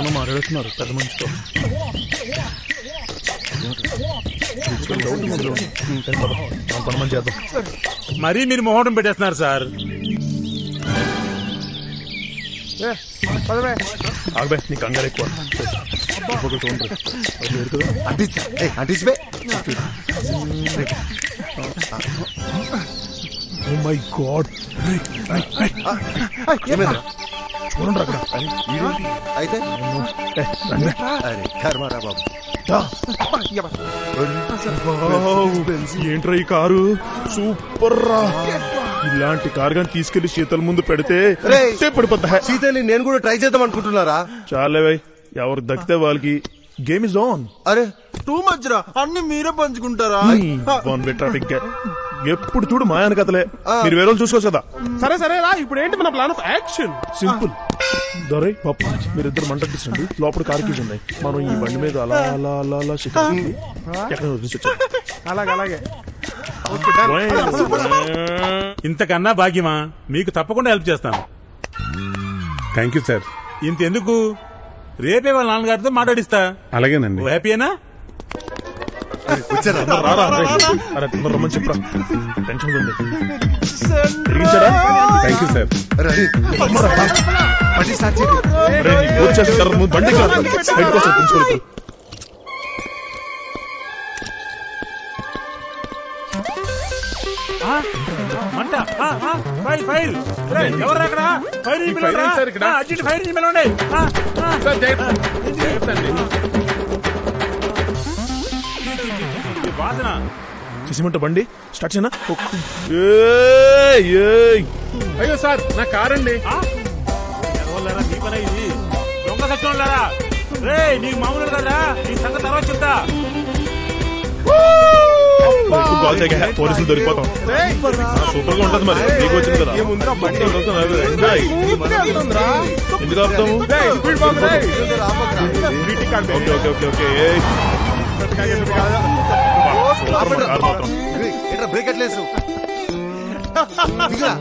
ఎవరో మాట్లాడుతున్నారు పెద్ద మనిషితో డౌట్ ఉంది. ఉమ్, సరే, పద. మనం పని మనం చేద్దాం మరీ మీరు మొహటం పెట్టేస్తున్నారు సార్ ఆగబే నీ కంగారు ఎక్కువ ఇంకొకటి చూడండి. అది లేదు కదా? అంటించా ఏ అంటించబే ఓ మై గాడ్ ఏమైందిరా చూడండి అక్కడ అయితే ఏ, రండి. అరే కర్మారా బాబు దా. వావ్, ఏంట్రా ఈ కారు సూపర్ రా ఇలాంటి కారు కానీ తీసుకెళ్లి శీతల ముందు పెడితే రేయ్. ఇట్టే పడిపోతా సీతని నేను కూడా ట్రై చేద్దాం అనుకుంటున్నారా చాలే భయ్ ఎవరు దక్కితే వాళ్ళకి గేమ్ ఇస్ ఆన్ అరే టూ మచ్ రా అన్ని మీరే పంచుకుంటారా వన్ వే ట్రాఫిక్ ఎప్పుడు చూడు మాయాన కథలే మీరు వేరే వాళ్ళు చూసుకోవచ్చు కదా సరే సరే రా ఇప్పుడు ఏంటి మన ప్లాన్ ఆఫ్ యాక్షన్ సింపుల్ దొరై పప్పు మీరిద్దరు మంట తీసండి లోపల కార్ కీస్ ఉన్నాయి మనం ఈ బండి మీద అలా అలా అలా అలా షికారు ఎక్కడ వదిలించొచ్చు అలాగే అలాగే ఇంతకన్నా భాగ్యమా మీకు తప్పకుండా హెల్ప్ చేస్తాను థ్యాంక్ యూ సార్ ఇంతెందుకు రేపే వాళ్ళ నాన్నగారితో మాట్లాడిస్తా అలాగేనండి నువ్వు హ్యాపీయేనా వచ్చారా రారా రే. అరే తొందర రమ్మని చెప్పరా టెన్షన్ ఉంది తిరిగించారా థ్యాంక్ యూ సార్ రండి. బండి స్టార్ట్ చేయండి రే, నీకు వచ్చేసి తర్వాత ముందు బండికి రా. బయటకు వస్తా, తీసుకెళ్ళిపో. ఆ? మంట ఆ, ఆ, ఫైర్ ఫైర్ రేయ్, ఎవరు అక్కడ ఫైర్ ని పిలవండి రా. సార్ ఇక్కడ. ఆ, అర్జెంట్ ఫైర్ ని పిలవండి ఆ, ఆ. ఈ వాసన చేసిమంట బండి స్టార్ట్ చేయనా ఏయ్, ఏయ్. అయ్యో సార్ నా కార్ అండి ఆ? ఎవరులేరా, నీ పనే ఇది దొంగ సత్యం లేరా రే నీకు మామూలు కదా నీ సంగతి తర్వాత చెప్తా ఎక్కువ కాల్ చేయక పోలీసులు దొరికిపోతాం సూపర్ గా ఉంటది మరి నీకు వచ్చింది కదా ఏముందిరా బండి? ఎంజాయ్ ఎందుకు ఆపుతాము ఓకే ఓకే ఓకే ఓకే ఏయ్. సూపర్ కార్ మాత్రం రేయ్, ఏంట్రా బ్రేక్ ఎట్లేసు దిగురా.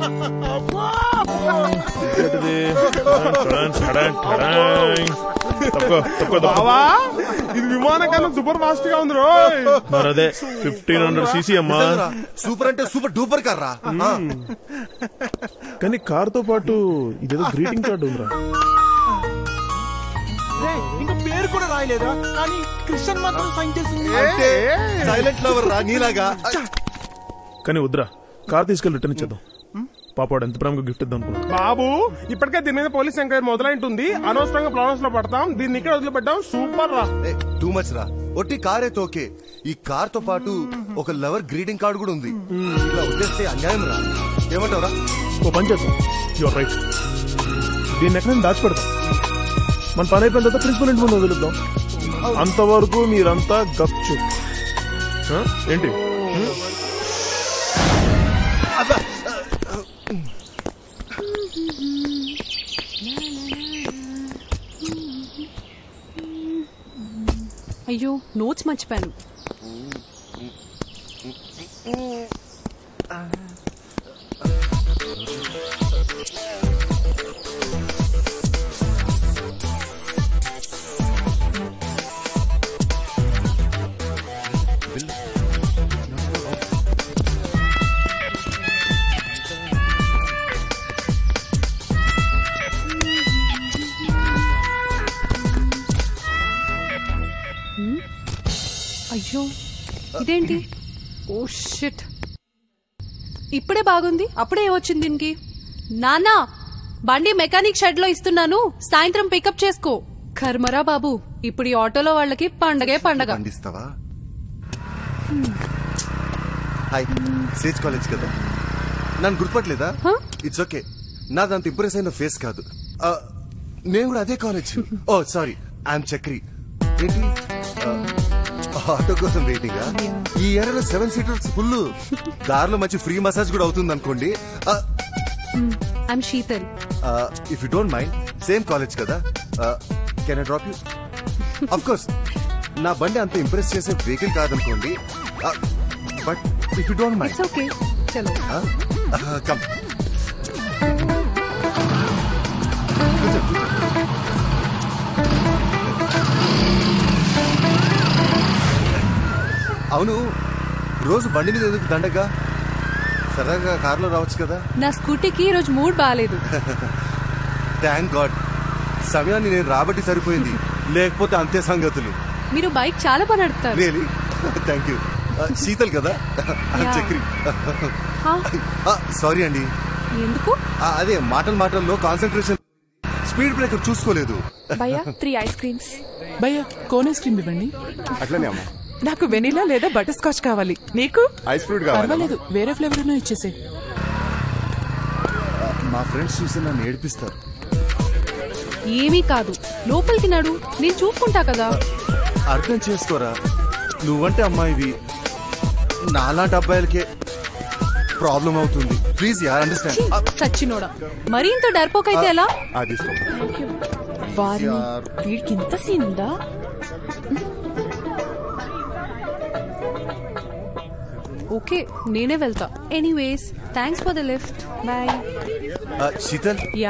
ఏంటిది? టడాన్, టడాన్, టడాన్. తప్పుకో, తప్పుకో, తప్పుకో. బావా ఇది విమానం కన్నా సూపర్ ఫాస్ట్ గా ఉంది రోయ్ మరి అదే ఫిఫ్టీన్ హండ్రెడ్ సీసీ అమ్మా నిజంగా సూపర్ అంటే సూపర్ డూపర్ కార్ రా ఆ. కానీ కార్ తో పాటు ఇదేదో గ్రీటింగ్ కార్డు ఉందిరా ఇంకా పేరు కూడా రాయలేదా కానీ క్రిస్టియన్ మాత్రం సైన్ చేసింది అంటే సైలెంట్ లవర్ రా నీలాగా కానీ వద్దురా కార్ తీసుకెళ్ళి రిటర్న్ ఇచ్చేద్దాం పాపాడు ఎంత ప్రేమగా గిఫ్ట్ ఇద్దాం అనుకున్నా బాబు ఇప్పటికే దీని మీద పోలీస్ ఎంక్వైరీ మొదలైంటుంది అనవసరంగా ప్రాబ్లమ్స్ లో పడతాం దీన్ని ఇక్కడ వదిలిపెట్టాం సూపర్ రా టూ మచ్ రా ఒట్టి కారే తోకే ఈ కార్ తో పాటు ఒక లవర్ గ్రీటింగ్ కార్డు కూడా ఉంది ఇలా వదిలేస్తే అన్యాయం రా ఏమంటావురా ఓ పని చేద్దాం యువర్ రైట్ దీన్ని ఎక్కడ దాచిపెడతాం మన పని అయిపోయిన తర్వాత ప్రిన్సిపల్ ఇంటి ముందు వదిలిద్దాం అంతవరకు మీరంతా గప్చు ఆ? ఏంటి అయ్యో నోట్స్ మర్చిపోయాను అయ్యో ఇదేంటి ఓ షిట్ ఇప్పుడే బాగుంది అప్పుడే ఏమొచ్చింది దీనికి నానా బండి మెకానిక్ షెడ్ లో ఇస్తున్నాను సాయంత్రం పికప్ చేసుకో కర్మరా బాబు ఇప్పుడు ఈ ఆటోలో వాళ్ళకి పండగే పండగ పండిస్తావా హాయ్ సేజ్ కాలేజ్ కదా నన్ను గుర్తుపట్టలేదా హ? ఇట్స్ ఓకే నాదంత ఇంప్రెస్ అయిన ఫేస్ కాదు ఆ, నేను కూడా అదే college oh sorry I'm Chakri ఏంటి ఆ, ఆటో కోసం వెయిటింగ్ ఈ ఏరియాలో సెవెన్ సీటర్స్ ఫుల్ దారిలో మంచి ఫ్రీ మసాజ్ కూడా అవుతుంది అనుకోండి I'm Sheetal if you don't mind same college కదా can I drop you of course నా బండి అంత ఇంప్రెస్ చేసే వెహికల్ కాదనుకోండి but if you don't mind it's okay చలో కమ్ అవును రోజు బండి మీద ఎందుకు దండగా సరదాగా కారులో రావచ్చు కదా నా స్కూటీకి ఈ రోజు మూడ్ బాగాలేదు థ్యాంక్ గాడ్ సమయాన్ని నేను రాబట్టి సరిపోయింది లేకపోతే అంతే సంగతులు మీరు బైక్ చాలా బాగా నడుపుతారు రియలీ థ్యాంక్ యూ శీతల్ కదా Yeah. చక్రి హా? సారీ అండి ఎందుకు ఆ, అదే మాటల మాటల్లో కాన్సన్ట్రేషన్ స్పీడ్ బ్రేకర్ చూసుకోలేదు భయ్యా త్రీ ఐస్ క్రీమ్స్ భయ్యా కోన్ ఐస్ క్రీమ్ ఇవ్వండి అట్లనే అమ్మా నాకు వెనిలా లేదా బటర్ స్కాచ్ కావాలి నీకు ఐస్ ఫ్రూట్ పర్వాలేదు వేరే ఫ్లేవర్ ఉన్నా ఇచ్చేసే మా ఫ్రెండ్స్ చూసి నన్ను ఏడిపిస్తారు ఏమీ కాదు లోపలికి నడు నేను చూసుకుంటా కదా అర్థం చేసుకోరా నువ్వంటే అమ్మాయివి నాలాంటి అబ్బాయిలకే ప్రాబ్లం అవుతుంది ప్లీజ్ యార్ అండర్స్టాండ్ చచ్చినోడా మరీ ఇంత డర్పోకైతే ఎలా వారిని వీడికి ఇంత సీన్ ఉందా ఓకే నేనే వెళ్తా anyways thanks for the lift bye Sheetal yeah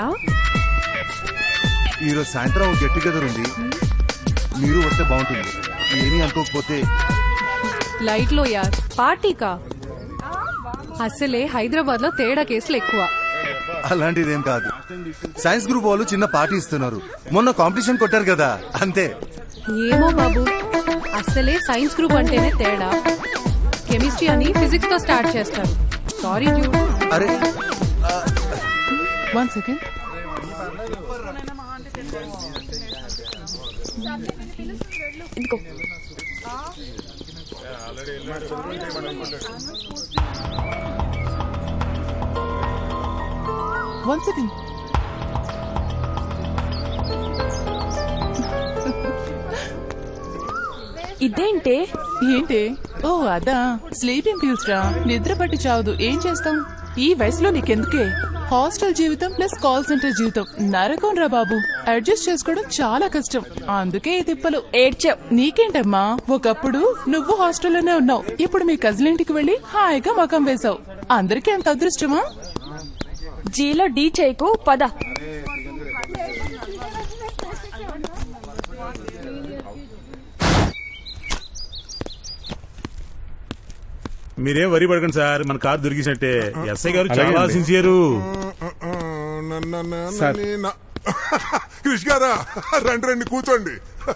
ఈరోజు సాయంత్రం గెట్ టుగెదర్ ఉంది మీరు వస్తే బాగుంటుంది ఏమీ అనుకోకపోతే లైట్ లో యార్ పార్టీకా అసలే హైదరాబాద్ లో తేడా కేసులు ఎక్కువ అలాంటిదేం కాదు సైన్స్ గ్రూప్ వాళ్ళు చిన్న పార్టీ ఇస్తున్నారు మొన్న కాంపిటీషన్ కొట్టారు కదా అంతే ఏమో బాబు అసలే సైన్స్ గ్రూప్ అంటేనే తేడా కెమిస్ట్రీ అని ఫిజిక్స్ తో స్టార్ట్ చేస్తారు సారీ డ్యూ అరే వన్ సెకండ్ ఇదిగో వన్ సెకండ్ ఇదేంటే ఏంటి ఓ అదా స్లీపింగ్ పిల్స్ రా నిద్ర పట్టి చావదు ఏం చేస్తాం ఈ వయసులో నీకెందుకే హాస్టల్ జీవితం ప్లస్ కాల్ సెంటర్ జీవితం నరకం రా బాబు అడ్జస్ట్ చేసుకోవడం చాలా కష్టం అందుకే ఈ తిప్పలు ఏడ్చావు నీకేంటమ్మా ఒకప్పుడు నువ్వు హాస్టల్లోనే ఉన్నావు ఇప్పుడు మీ కజిన్ ఇంటికి వెళ్లి హాయిగా మకం వేశావు అందరికీ అంత అదృష్టమా జీలో డీ చేయకు పద మీరేం వరి పడకండి సార్ మన కార్ దొరికినట్టే ఎస్ఐ గారు అలాగే చాలా అండి. Sincere sir. కృష్ గారా రండి రండి కూర్చోండి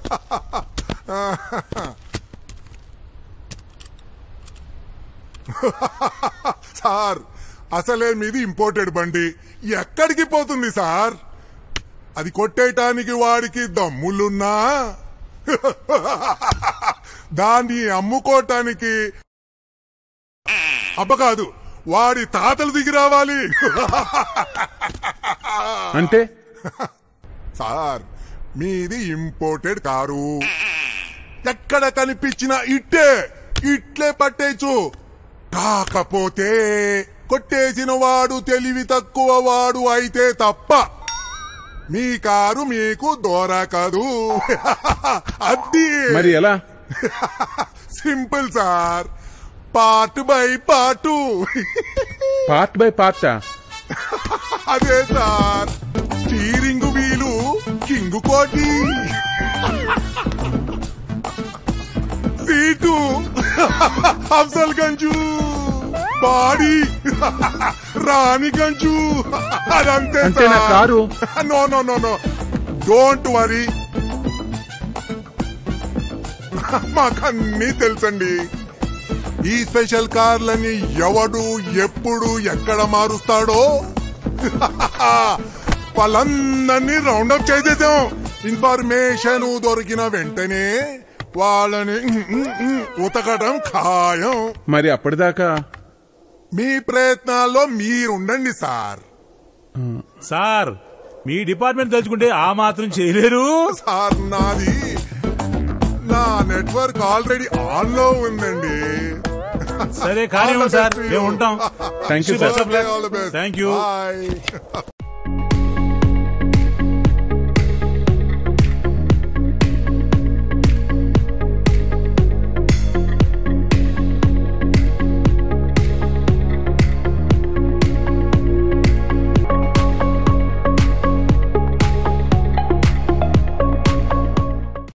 సార్ అసలే మీది ఇంపోర్టెడ్ బండి ఎక్కడికి పోతుంది సార్ అది కొట్టేయటానికి వాడికి దమ్ములున్నా దాన్ని అమ్ముకోటానికి అబ్బ కాదు వాడి తాతలు దిగి రావాలి అంటే సార్ మీది ఇంపోర్టెడ్ కారు ఎక్కడ కనిపించిన ఇట్టే ఇట్లే పట్టేచ్చు కాకపోతే కొట్టేసిన వాడు తెలివి తక్కువ వాడు అయితే తప్ప మీ కారు మీకు దొరకదు అది మరి ఎలా simple sir part by part part by పార్టా అదే sir steering wheel King Koti seat Afzal Gunj body Rani Gunj అదంతే అంటే నా car? No no no no don't worry మాకన్నీ తెలుసండి ఈ స్పెషల్ కార్లని ఎవడు ఎప్పుడు ఎక్కడ మారుస్తాడో వాళ్ళందరినీ రౌండప్ చేసేసాం ఇన్ఫర్మేషన్ దొరికిన వెంటనే వాళ్ళని ఉతకడం ఖాయం మరి అప్పటిదాకా మీ ప్రయత్నాల్లో మీరుండండి సార్ సార్ మీ డిపార్ట్మెంట్ తలుచుకుంటే ఆ మాత్రం చేయలేరు సార్ నాది నా నెట్వర్క్ ఆల్రెడీ ఆన్ లో ఉందండి సరే కానీ సార్ మేము ఉంటాం thank you sir Thank you. Bye.